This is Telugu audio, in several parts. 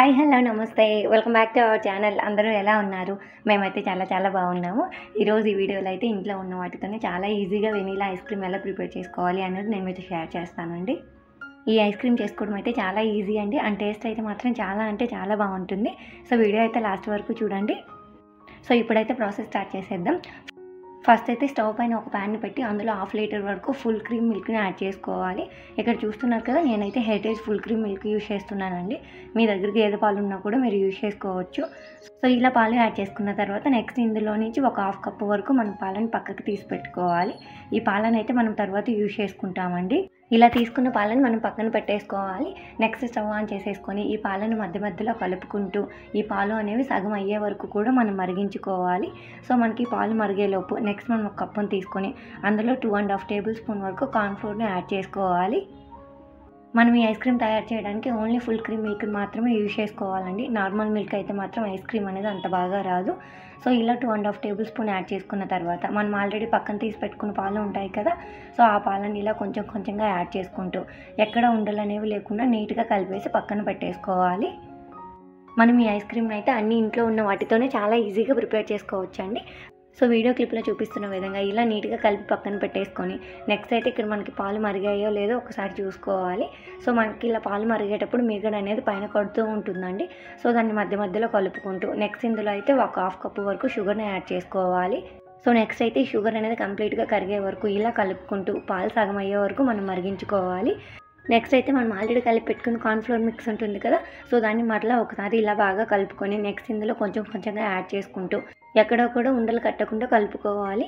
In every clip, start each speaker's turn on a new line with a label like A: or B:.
A: హాయ్ హలో నమస్తే welcome back to our channel అందరూ ఎలా ఉన్నారు మేమైతే చాలా చాలా బాగున్నాము ఈరోజు ఈ వీడియోలో అయితే ఇంట్లో ఉన్న వాటితోనే చాలా ఈజీగా వెనీలా ఐస్ క్రీమ్ ఎలా ప్రిపేర్ చేసుకోవాలి అనేది నేను మీతో షేర్ చేస్తానండి ఈ ఐస్ క్రీమ్ చేసుకోవడం అయితే చాలా ఈజీ అండి అండ్ టేస్ట్ అయితే మాత్రం చాలా అంటే చాలా బాగుంటుంది సో వీడియో అయితే లాస్ట్ వరకు చూడండి సో ఇప్పుడైతే ప్రాసెస్ స్టార్ట్ చేసేద్దాం ఫస్ట్ అయితే స్టవ్ పైన ఒక ప్యాన్ పెట్టి అందులో హాఫ్ లీటర్ వరకు ఫుల్ క్రీమ్ మిల్క్ని యాడ్ చేసుకోవాలి ఇక్కడ చూస్తున్నారు కదా నేనైతే Heritage full cream milk use చేస్తున్నానండి మీ దగ్గరికి ఏది పాలు ఉన్నా కూడా మీరు యూజ్ చేసుకోవచ్చు సో ఇలా పాలు యాడ్ చేసుకున్న తర్వాత నెక్స్ట్ ఇందులో నుంచి ఒక హాఫ్ కప్ వరకు మనం పాలను పక్కకి తీసి పెట్టుకోవాలి ఈ పాలను అయితే మనం తర్వాత యూజ్ చేసుకుంటామండి ఇలా తీసుకున్న పాలను మనం పక్కన పెట్టేసుకోవాలి నెక్స్ట్ స్టవ్ ఆన్ చేసేసుకొని ఈ పాలను మధ్య మధ్యలో కలుపుకుంటూ ఈ పాలు అనేవి సగం అయ్యే వరకు కూడా మనం మరిగించుకోవాలి సో మనకి పాలు మరిగేలోపు నెక్స్ట్ మనం ఒక కప్పును తీసుకొని అందులో two and half table spoon వరకు కార్న్ఫ్లోర్ని యాడ్ చేసుకోవాలి మనం ఈ ఐస్ క్రీమ్ తయారు చేయడానికి ఓన్లీ ఫుల్ క్రీమ్ మిల్క్ మాత్రమే యూజ్ చేసుకోవాలండి నార్మల్ మిల్క్ అయితే మాత్రం ఐస్ క్రీమ్ అనేది అంత బాగా రాదు సో ఇలా two and half table spoon add చేసుకున్న తర్వాత మనం ఆల్రెడీ పక్కన తీసి పెట్టుకున్న పాలు ఉంటాయి కదా సో ఆ పాలను ఇలా కొంచెం కొంచెంగా యాడ్ చేసుకుంటూ ఎక్కడ ఉండలు అనేవి లేకుండా నీట్గా కలిపేసి పక్కన పెట్టేసుకోవాలి మనం ఈ ఐస్ క్రీమ్ని అయితే అన్ని ఇంట్లో ఉన్న వాటితోనే చాలా ఈజీగా ప్రిపేర్ చేసుకోవచ్చు అండి సో వీడియో క్లిప్లో చూపిస్తున్న విధంగా ఇలా నీట్గా కలిపి పక్కన పెట్టేసుకొని నెక్స్ట్ అయితే ఇక్కడ మనకి పాలు మరిగాయో లేదో ఒకసారి చూసుకోవాలి సో మనకి ఇలా పాలు మరిగేటప్పుడు మిగడ అనేది పైన కొడుతూ ఉంటుందండి సో దాన్ని మధ్య మధ్యలో కలుపుకుంటూ నెక్స్ట్ ఇందులో అయితే ఒక హాఫ్ కప్పు వరకు షుగర్ని యాడ్ చేసుకోవాలి సో నెక్స్ట్ అయితే ఈ షుగర్ అనేది కంప్లీట్గా కరిగే వరకు ఇలా కలుపుకుంటూ పాలు సగం అయ్యే వరకు మనం మరిగించుకోవాలి నెక్స్ట్ అయితే మనం ఆల్రెడీ కలిపి పెట్టుకున్న కార్న్ఫ్లోర్ మిక్స్ ఉంటుంది కదా సో దాన్ని మరలా ఒకసారి ఇలా బాగా కలుపుకొని నెక్స్ట్ ఇందులో కొంచెం కొంచెంగా యాడ్ చేసుకుంటూ ఎక్కడో కూడా ఉండలు కట్టకుండా కలుపుకోవాలి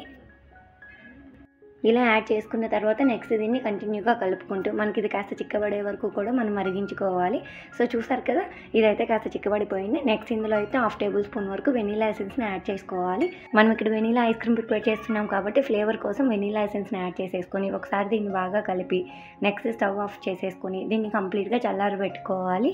A: ఇలా యాడ్ చేసుకున్న తర్వాత నెక్స్ట్ దీన్ని కంటిన్యూగా కలుపుకుంటూ మనకి ఇది కాస్త చిక్కబడే వరకు కూడా మనం మరిగించుకోవాలి సో చూసారు కదా ఇదైతే కాస్త చిక్కబడిపోయింది నెక్స్ట్ ఇందులో అయితే హాఫ్ టేబుల్ స్పూన్ వరకు వెనీలా ఎసెన్స్ని యాడ్ చేసుకోవాలి మనం ఇక్కడ వెనీలా ఐస్ క్రీమ్ ప్రిపేర్ చేస్తున్నాం కాబట్టి ఫ్లేవర్ కోసం వెనీలా ఎసెన్స్ని యాడ్ చేసేసుకొని ఒకసారి దీన్ని బాగా కలిపి నెక్స్ట్ స్టవ్ ఆఫ్ చేసేసుకొని దీన్ని కంప్లీట్గా చల్లారి పెట్టుకోవాలి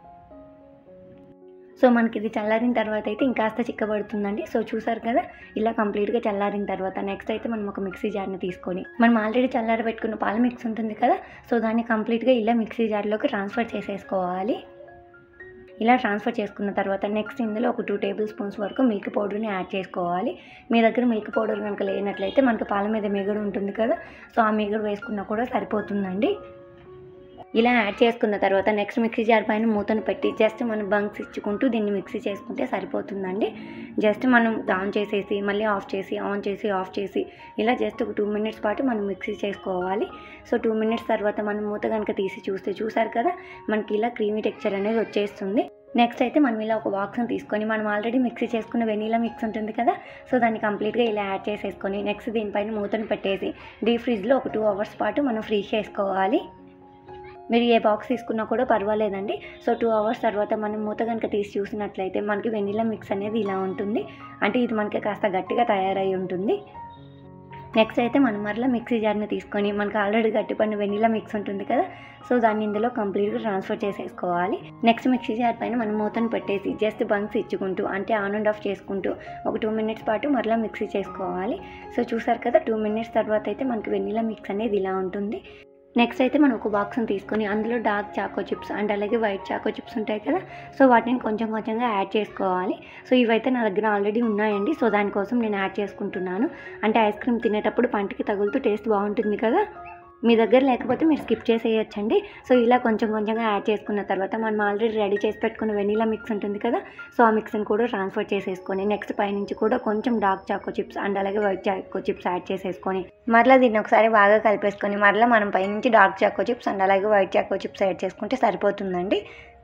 A: సో మనకి ఇది చల్లారిన తర్వాత అయితే ఇంకాస్త చిక్కబడుతుందండి సో చూసారు కదా ఇలా కంప్లీట్గా చల్లారిన తర్వాత నెక్స్ట్ అయితే మనం ఒక మిక్సీ జార్ని తీసుకొని మనం ఆల్రెడీ చల్లారి పెట్టుకున్న పాల మిక్స్ ఉంటుంది కదా సో దాన్ని కంప్లీట్గా ఇలా మిక్సీ జార్లోకి ట్రాన్స్ఫర్ చేసేసుకోవాలి ఇలా ట్రాన్స్ఫర్ చేసుకున్న తర్వాత నెక్స్ట్ ఇందులో ఒక టూ టేబుల్ స్పూన్స్ వరకు మిల్క్ పౌడర్ని యాడ్ చేసుకోవాలి మీ దగ్గర మిల్క్ పౌడర్ కనుక లేనట్లయితే మనకి పాల మీద మిగడు ఉంటుంది కదా సో ఆ మిగడు వేసుకున్నా కూడా సరిపోతుందండి ఇలా యాడ్ చేసుకున్న తర్వాత నెక్స్ట్ మిక్సీ జార్ పైన మూతను పెట్టి జస్ట్ మనం బంక్స్ ఇచ్చుకుంటూ దీన్ని మిక్సీ చేసుకుంటే సరిపోతుందండి జస్ట్ మనం ఆన్ చేసేసి మళ్ళీ ఆఫ్ చేసి ఆన్ చేసి ఆఫ్ చేసి ఇలా జస్ట్ ఒక టూ మినిట్స్ పాటు మనం మిక్సీ చేసుకోవాలి సో టూ మినిట్స్ తర్వాత మనం మూత కనుక తీసి చూస్తే చూసారు కదా మనకి ఇలా క్రీమీ టెక్చర్ అనేది వచ్చేస్తుంది నెక్స్ట్ అయితే మనం ఇలా ఒక బాక్స్ని తీసుకొని మనం ఆల్రెడీ మిక్సీ చేసుకున్న వెనీలా మిక్స్ ఉంటుంది కదా సో దాన్ని కంప్లీట్గా ఇలా యాడ్ చేసేసుకొని నెక్స్ట్ దీనిపైన మూతను పెట్టేసి డీప్ ఫ్రిడ్జ్లో ఒక టూ అవర్స్ పాటు మనం ఫ్రీ చేసుకోవాలి మీరు ఏ బాక్స్ తీసుకున్నా కూడా పర్వాలేదండి సో టూ అవర్స్ తర్వాత మనం మూత కనుక తీసి చూసినట్లయితే మనకి వెనీలా మిక్స్ అనేది ఇలా ఉంటుంది అంటే ఇది మనకి కాస్త గట్టిగా తయారై ఉంటుంది నెక్స్ట్ అయితే మనం మరలా మిక్సీ జార్ని తీసుకొని మనకి ఆల్రెడీ గట్టిపడిన వెనీలా మిక్స్ ఉంటుంది కదా సో దాన్ని ఇందులో కంప్లీట్గా ట్రాన్స్ఫర్ చేసేసుకోవాలి నెక్స్ట్ మిక్సీ జార్ పైన మనం మూతను పెట్టేసి జస్ట్ బంక్స్ ఇచ్చుకుంటూ అంటే ఆన్ అండ్ ఆఫ్ చేసుకుంటూ ఒక టూ మినిట్స్ పాటు మరలా మిక్సీ చేసుకోవాలి సో చూసారు కదా టూ మినిట్స్ తర్వాత అయితే మనకి వెనీలా మిక్స్ అనేది ఇలా ఉంటుంది నెక్స్ట్ అయితే మనం ఒక బాక్స్ని తీసుకొని అందులో డార్క్ చాకో చిప్స్ అండ్ అలాగే వైట్ చాకో చిప్స్ ఉంటాయి కదా సో వాటిని కొంచెం కొంచెంగా యాడ్ చేసుకోవాలి సో ఇవైతే నా దగ్గర ఆల్రెడీ ఉన్నాయండి సో దానికోసం నేను యాడ్ చేసుకుంటున్నాను అంటే ఐస్ క్రీమ్ తినేటప్పుడు పంటికి తగులుతూ టేస్ట్ బాగుంటుంది కదా మీ దగ్గర లేకపోతే మీరు స్కిప్ చేసేయచ్చండి సో ఇలా కొంచెం కొంచెంగా యాడ్ చేసుకున్న తర్వాత మనం ఆల్రెడీ రెడీ చేసి పెట్టుకున్న వెనీలా మిక్స్ ఉంటుంది కదా సో ఆ మిక్స్ని కూడా ట్రాన్స్ఫర్ చేసేసుకొని నెక్స్ట్ పైనుంచి కూడా కొంచెం డార్క్ చాకో చిప్స్ అండ్ అలాగే వైట్ చాకో చిప్స్ యాడ్ చేసేసుకొని మరలా దీన్ని ఒకసారి బాగా కలిపేసుకొని మరలా మనం పైనుంచి డార్క్ చాకో చిప్స్ అండ్ అలాగే వైట్ చాకో చిప్స్ యాడ్ చేసుకుంటే సరిపోతుందండి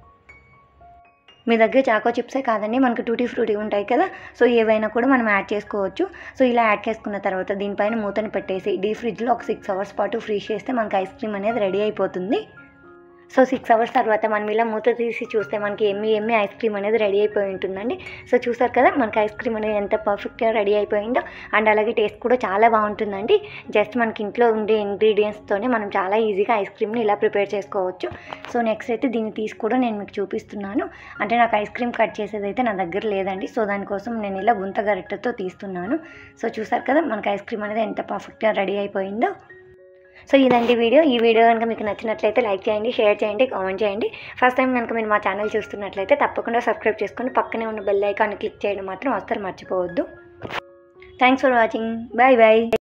A: మీ దగ్గర చాకో చిప్సే కాదండి మనకు టూటీ ఫ్రూటీ ఉంటాయి కదా సో ఏవైనా కూడా మనం యాడ్ చేసుకోవచ్చు సో ఇలా యాడ్ చేసుకున్న తర్వాత దీనిపైన మూతను పెట్టేసి డీ ఫ్రిడ్జ్లో ఒక సిక్స్ అవర్స్ పాటు ఫ్రీజ్ చేస్తే మనకి ఐస్ క్రీమ్ అనేది రెడీ అయిపోతుంది సో సిక్స్ అవర్స్ తర్వాత మనం ఇలా మూత తీసి చూస్తే మనకి ఎమ్మి ఎమ్మి ఐస్ క్రీమ్ అనేది రెడీ అయిపోయి ఉంటుందండి సో చూసారు కదా మనకి ఐస్ క్రీమ్ అనేది ఎంత పర్ఫెక్ట్గా రెడీ అయిపోయిందో అండ్ అలాగే టేస్ట్ కూడా చాలా బాగుంటుందండి జస్ట్ మనకి ఇంట్లో ఉండే ఇంగ్రీడియంట్స్తోనే మనం చాలా ఈజీగా ఐస్ క్రీమ్ని ఇలా ప్రిపేర్ చేసుకోవచ్చు సో నెక్స్ట్ అయితే దీన్ని తీసి కూడా నేను మీకు చూపిస్తున్నాను అంటే నాకు ఐస్ క్రీమ్ కట్ చేసేది అయితే నా దగ్గర లేదండి సో దానికోసం నేను ఇలా గుంత గరిటెతో తీస్తున్నాను సో చూసారు కదా మనకి ఐస్ క్రీమ్ అనేది ఎంత పర్ఫెక్ట్గా రెడీ అయిపోయిందో సో ఇదండి వీడియో ఈ వీడియో కనుక మీకు నచ్చినట్లయితే లైక్ చేయండి షేర్ చేయండి కామెంట్ చేయండి ఫస్ట్ టైం కనుక మీరు మా ఛానల్ చూస్తున్నట్లయితే తప్పకుండా సబ్స్క్రైబ్ చేసుకొని పక్కనే ఉన్న బెల్ ఐకాన్ని క్లిక్ చేయడం మాత్రం అస్సలు మర్చిపోవద్దు thanks for watching bye bye